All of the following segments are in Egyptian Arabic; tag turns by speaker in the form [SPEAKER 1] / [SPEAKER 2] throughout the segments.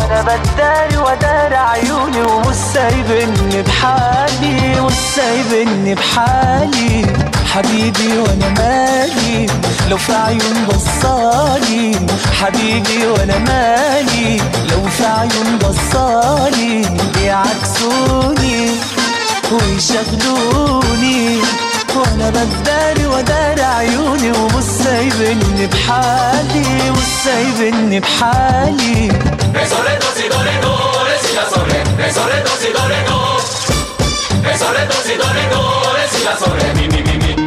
[SPEAKER 1] وانا بداري ودار عيوني ومش سايبني بحالي مش سايبني بحالي حبيبي وانا مالي لو في عيون بصالي حبيبي وانا مالي لو في عيون بصالي بيعكسوني ويشغلوني وانا بداري ودار عيوني ومش سايبني بحالي مش سايبني بحالي
[SPEAKER 2] Re sole do si do re do re si la sol re Re sole do si do re do Re sole do si do re do re si la sol re mi mi mi mi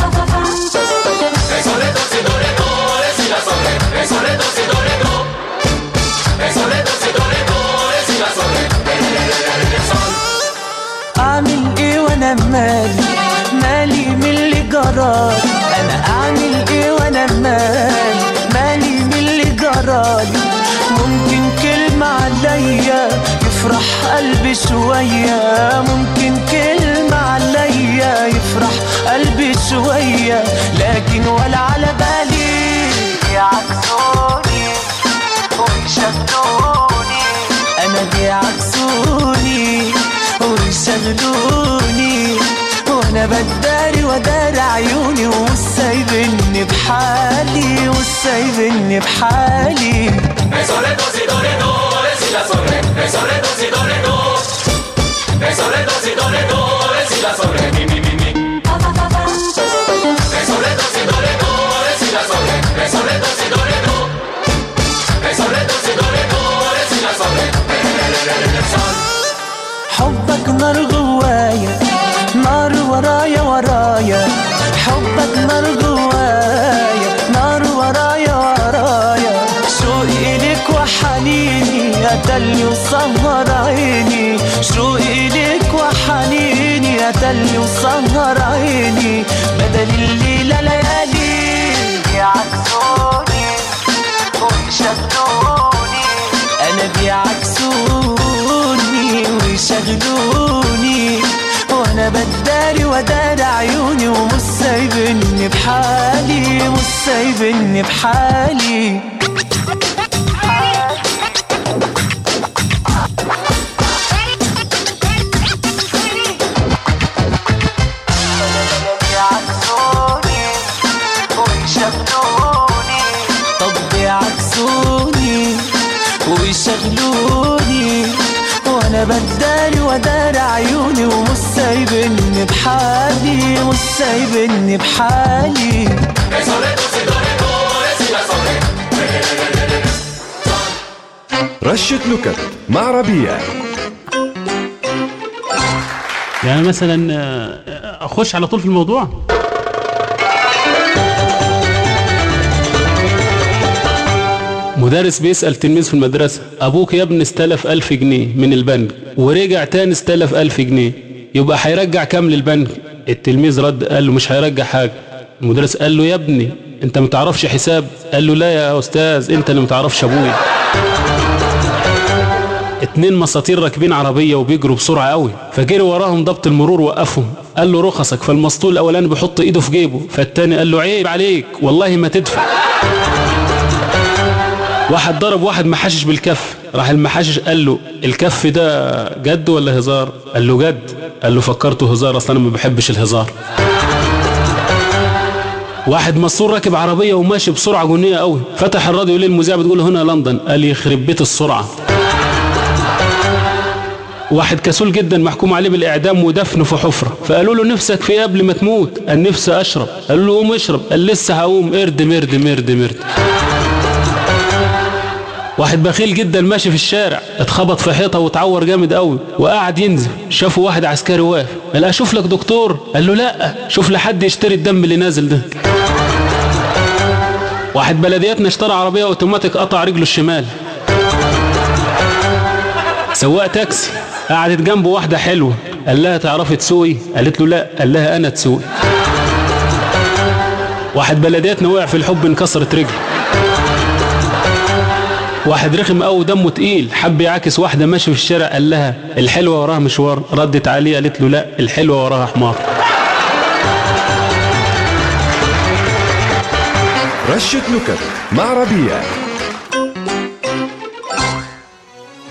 [SPEAKER 2] Re sole do si do re do re si la sol re Re sole do si do re do Re sole do si do re do re si la sol re Re re re re re re sol
[SPEAKER 1] اعمل ايه وانا مالي مالي من اللي جرالي انا اعمل ايه وانا مالي مالي من اللي جرالي ممكن كلمة عليا يفرح قلبي شوية ممكن كلمة عليا يفرح قلبي شوية لكن ولا على بالي يعكسوني ويشغلوني انا بيعكسوني ويشغلوني وانا بداري ودار عيوني ومش سايبني بحالي مش سايبني بحالي
[SPEAKER 2] Re sole do si do re do re si la sol re Re sole do si do re do Re sole do si do re do re si la sol re mi mi mi mi Re sole do si do re do re si la sol re Re sole do si do re do Re sole do si do re do re si la sol re Re re re re re re sol
[SPEAKER 1] حبك نار جوايا نار ورايا ورايا حبك نار جوايا نار ورايا ورايا شوقي ليك وحنيني قتلني وسهر عيني شوقي ليك وحنيني قتلني وسهر عيني بدل الليلة ليالي يعكسوني ويشغلوني انا بيعكسوني ويشغلوني وانا بداري ودار عيوني ومش سايبني بحالي مش سايبني بحالي بيعكسوني ويشغلوني طب بيعكسوني ويشغلوني وانا بداري ودار عيوني ومش سايبني بحالي مش سايبني بحالي
[SPEAKER 2] Re sole do si do re do re si la sol re Re re re re re re
[SPEAKER 3] رشة نكت مع ربيع
[SPEAKER 4] يعني مثلا آه، اخش على طول في الموضوع مدرس بيسأل تلميذ في المدرسة أبوك يا ابني استلف ألف جنيه من البنك ورجع تاني استلف ألف جنيه يبقى هيرجع كام للبنك التلميذ رد قال له مش هيرجع حاجة المدرس قال له يا ابني انت متعرفش حساب قال له لا يا أستاذ انت اللي متعرفش أبويا اتنين مساطير راكبين عربية وبيجروا بسرعة قوي فجري وراهم ضبط المرور وقفهم قال له رخصك فالمسطول الأولاني بيحط إيده في جيبه فالتاني قال له عيب عليك والله ما تدفع واحد ضرب واحد محشش بالكف راح المحشش قال له الكف ده جد ولا هزار قال له جد قال له فكرته هزار اصلا انا ما بحبش الهزار واحد مسطول راكب عربيه وماشي بسرعه جنيه قوي فتح الراديو ليه المذيعه بتقول له هنا لندن قال يخرب بيت السرعه واحد كسول جدا محكوم عليه بالاعدام ودفنه في حفره فقالوا له نفسك في ايه قبل ما تموت قال نفسي اشرب قالوا له قوم اشرب قال لسه هقوم ارد مرد مرد مرد واحد بخيل جدا ماشي في الشارع اتخبط في حيطه واتعور جامد قوي وقعد ينزف شافه واحد عسكري واقف قال اشوف لك دكتور قال له لا شوف لحد يشتري الدم اللي نازل ده واحد بلدياتنا اشترى عربيه اوتوماتيك قطع رجله الشمال سواق تاكسي قعدت جنبه واحده حلوه قال لها تعرفي تسوقي قالت له لا قال لها انا تسوقي واحد بلدياتنا وقع في الحب انكسرت رجله واحد رخم قوي دمه تقيل حب يعاكس واحده ماشي في الشارع قال لها الحلوه وراها مشوار ردت عليه قالت له لا الحلوه وراها حمار
[SPEAKER 3] رشة نكت مع ربيع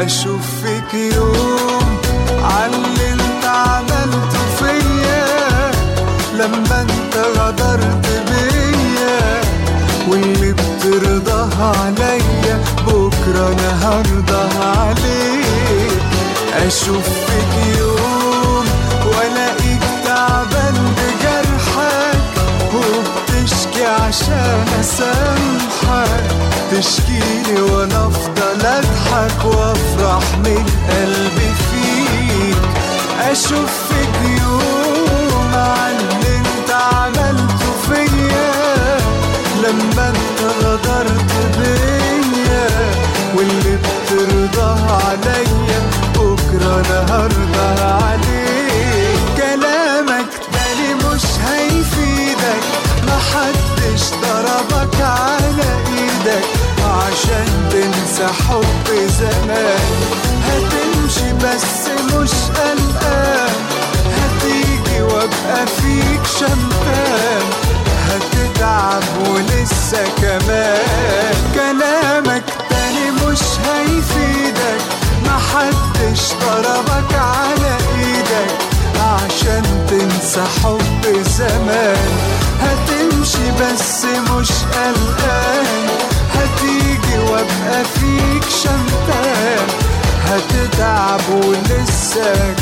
[SPEAKER 5] اشوف فيك يوم عاللي انت عملته فيا لما انت غدرت بيا واللي بترضاها عليا بكره انا هرضى عليك اشوف فيك يوم والاقيك تعبان بجرحك وبتشكي عشان اسامحك تشكيلي وانا افضل اضحك وافرح من قلبي فيك اشوف فيك يوم عن اللي انت عملته فيا لما انت غدرت بيا واللي بترضاه عليا بكره انا هرضى عليك كلامك تاني مش هيفيدك محدش ضربك على ايدك عشان تنسى حب زمان هتمشي بس مش قلقان هتيجي وابقى فيك شمتان هتتعب ولسه كمان كلامك تاني مش هيفيدك محدش ضربك على ايدك عشان تنسى حب زمان هتمشي بس مش قلقان هتيجي وابقى فيك شمتان هتتعب ولسه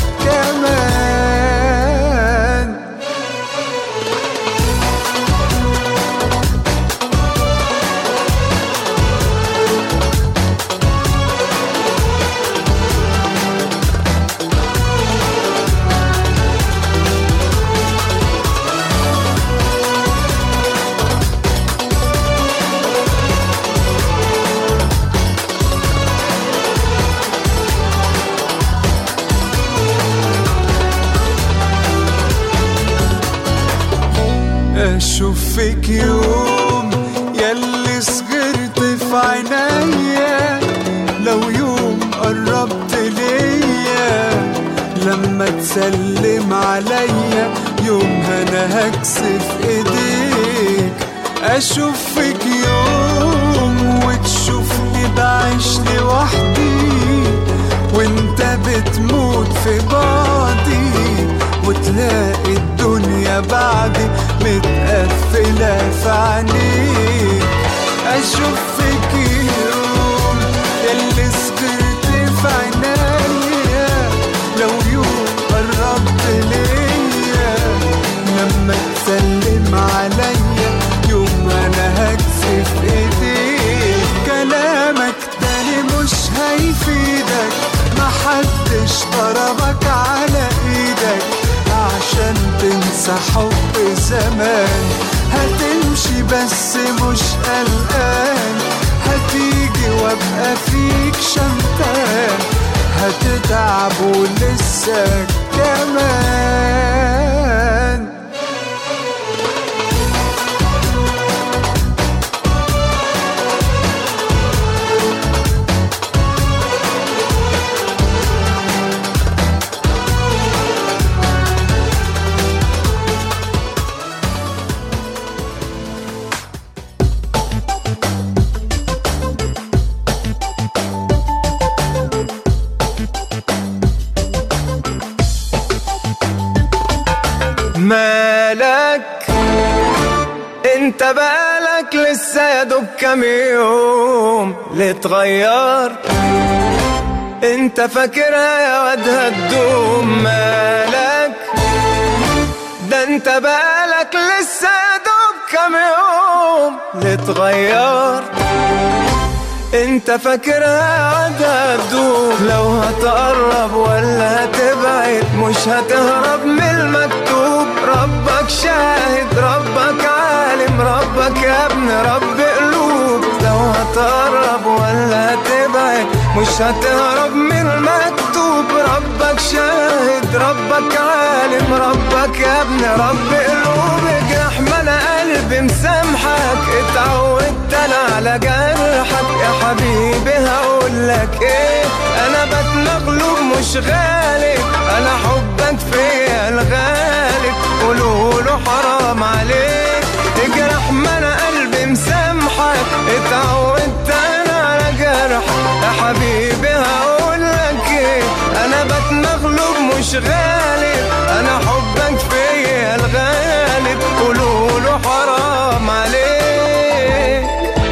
[SPEAKER 5] كمان اشوف فيك يوم ياللي صغرت في عينيا لو يوم قربت ليا لما تسلم عليا يومها انا هكسف ايديك اشوف فيك يوم وتشوفني بعيش لوحدي وانت بتموت في بعضي وتلاقي الدنيا بعدي متقفلة في عينيك أشوف فيك يوم اللي سكرت في عينيا لو يوم قربت ليا لما تسلم عليا يوم أنا هكسف إيديك كلامك تاني مش هيفيدك محدش ضربك على ايدك عشان تنسى حب زمان هتمشي بس مش قلقان هتيجي وابقى فيك شمتان هتتعب ولسه كمان مالك انت بالك لسه يا دوب كام يوم لتغير انت فاكرها يا واد هتدوم مالك ده انت بالك لسه يا دوب كام يوم لتغير انت فاكرها هتدوم لو هتقرب ولا هتبعد مش هتهرب من المكتوب ربك شاهد ربك عالم ربك يا ابن رب قلوب لو هتقرب ولا هتبعد مش هتهرب من المكتوب ربك شاهد ربك عالم ربك يا ابن رب قلوب اجرح ما انا قلبي مسامحك اتعودت انا على جرحك يا حبيبي هقولك ايه انا بات مغلوب مش غالب انا حبك فيا الغالب قولوله حرام عليك اجرح ما انا قلبي مسامحك اتعودت انا على جرحك يا حبيبي هقول مش غالب انا حبك فيا الغالب قولوا له حرام عليك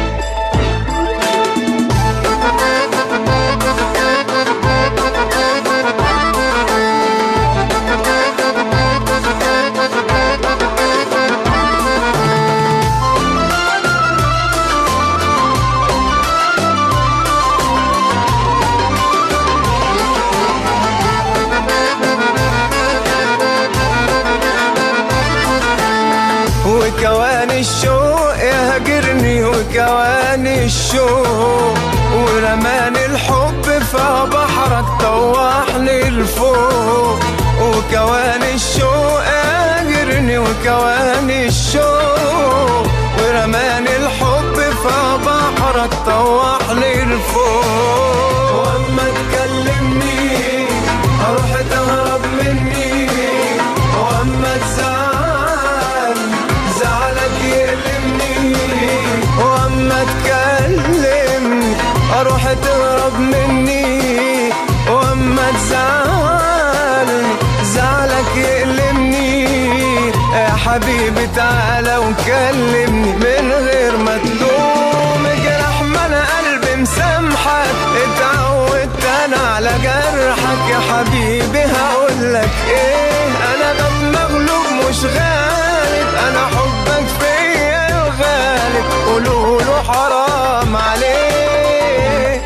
[SPEAKER 5] وكوان الشوق يهجرني وكوان الشوق ورماني الحب في بحرك طوحني لفوق وكوان الشوق يهجرني وكوان الشوق ورماني الحب في بحرك طوحني لفوق واما تكلمني اروح تهرب مني واما تزعل زعلك يألمني واما تكلمني اروح تهرب مني واما تزعل زعلك يألمني يا حبيبي تعالى وكلمني من غير ما تلوم جرح ما انا قلبي مسامحك اتعودت انا على جرحك يا حبيبي هقولك ايه انا غم مغلوب مش غالب انا حبك فيا الغالب قولوا له حرام عليك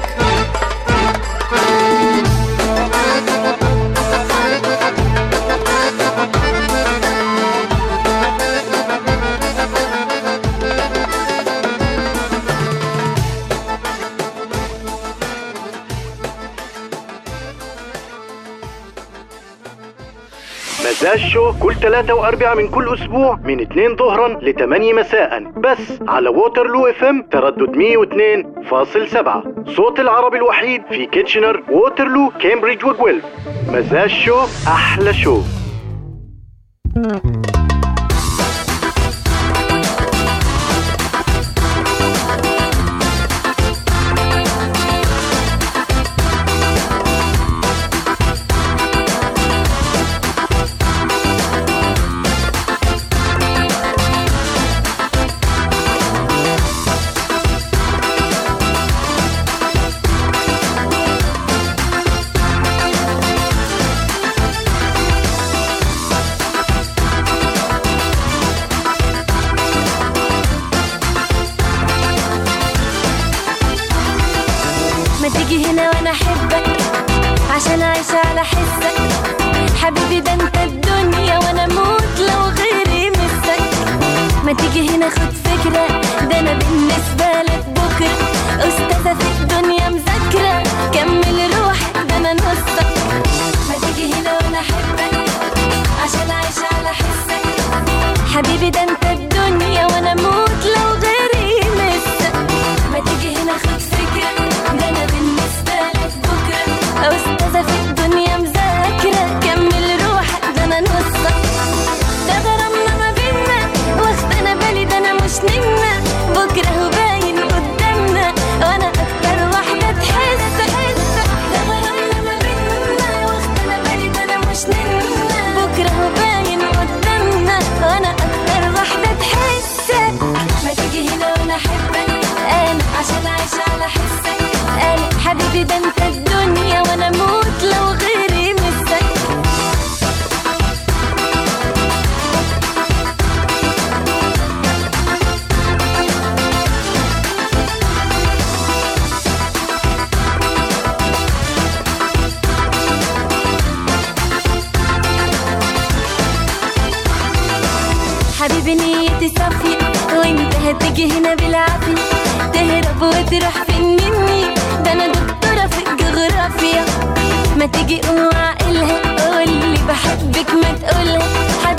[SPEAKER 6] مزاج شو كل ثلاثة وأربعة من كل أسبوع من 2 ظهرا ل 8 مساء بس على ووترلو اف ام تردد 102.7 صوت العربي الوحيد في كيتشنر ووترلو كامبريدج وجويلف مزاج شو أحلى شو
[SPEAKER 7] ما تيجي هنا وانا احبك عشان اعيش على حسك حبيبي ده انت الدنيا وانا اموت لو غيري مسك ما تيجي هنا خد فكرة ده انا بالنسبة لك بكرة استاذة في الدنيا مذاكرة كمل روحك ده انا نصك ما تيجي هنا وانا احبك عشان اعيش على حسك حبيبي ده انت الدنيا وانا اموت لو غيري مسك ما تيجي هنا خد فكرة ده انا بالنسبة لك بكرة استاذة في الدنيا مذاكرة كمل روحك ده انا نصك ده غرامنا ما بينا واخد انا بالي ده انا مش نمنا بكرة هو باين قدامنا وانا اكتر واحدة تحس ده غرامنا ما بينا واخد انا بالي ده انا مش نمنا بكرة هو باين قدامنا وانا اكتر واحدة تحسك ما تيجي هنا وانا احبك انا عشان اعيش على حسك انا حبيبي ده انت الدنيا وانا اموت لو غيري مسك حبيبي نيتي صافية وانت هتيجي هنا بالعافية تهرب وتروح فين مني ده انا دكتورة في الجغرافيا ما تيجي قوم عقلها قولي بحبك ما تقولها